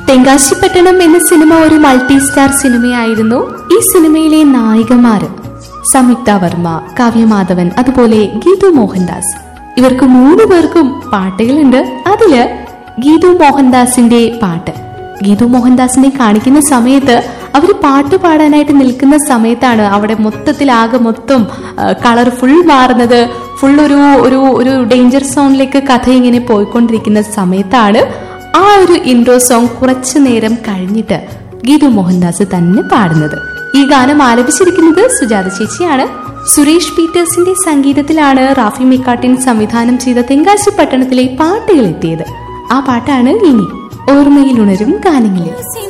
തെങ്കാശിപ്പട്ടണം എന്ന സിനിമ ഒരു multi star സിനിമയായിരുന്നു ഈ സിനിമയിലെ നായികമാര് സംയുക്ത വർമ്മ കാവ്യമാധവൻ അതുപോലെ ഗീതു മോഹൻദാസ് ഇവർക്ക് മൂന്ന് പേർക്കും പാട്ടുകളുണ്ട് അതില് ഗീതു മോഹൻദാസിന്റെ പാട്ട് ഗീതു മോഹൻദാസിനെ കാണിക്കുന്ന സമയത്ത് അവർ പാട്ട് പാടാനായിട്ട് നിൽക്കുന്ന സമയത്താണ് അവിടെ മൊത്തത്തിൽ ആകെ മൊത്തം കളർ ഫുൾ മാറുന്നത് ഫുൾ ഒരു ഒരു ഒരു ഡേഞ്ചർ സോണിലേക്ക് കഥ ഇങ്ങനെ പോയിക്കൊണ്ടിരിക്കുന്ന സമയത്താണ് ആ ഒരു ഇൻട്രോ സോങ് കുറച്ചു നേരം കഴിഞ്ഞിട്ട് ഗീതു മോഹൻദാസ് തന്നെ പാടുന്നത് ഈ ഗാനം ആലപിച്ചിരിക്കുന്നത് സുജാത ചേച്ചിയാണ് സുരേഷ് പീറ്റേഴ്സിന്റെ സംഗീതത്തിലാണ് റാഫി മെക്കാട്ടിൻ സംവിധാനം ചെയ്ത തെങ്കാശി പട്ടണത്തിലെ പാട്ടുകൾ എത്തിയത് ആ പാട്ടാണ് ഇനി ഓർമ്മയിലുണരും ഗാനങ്ങളിൽ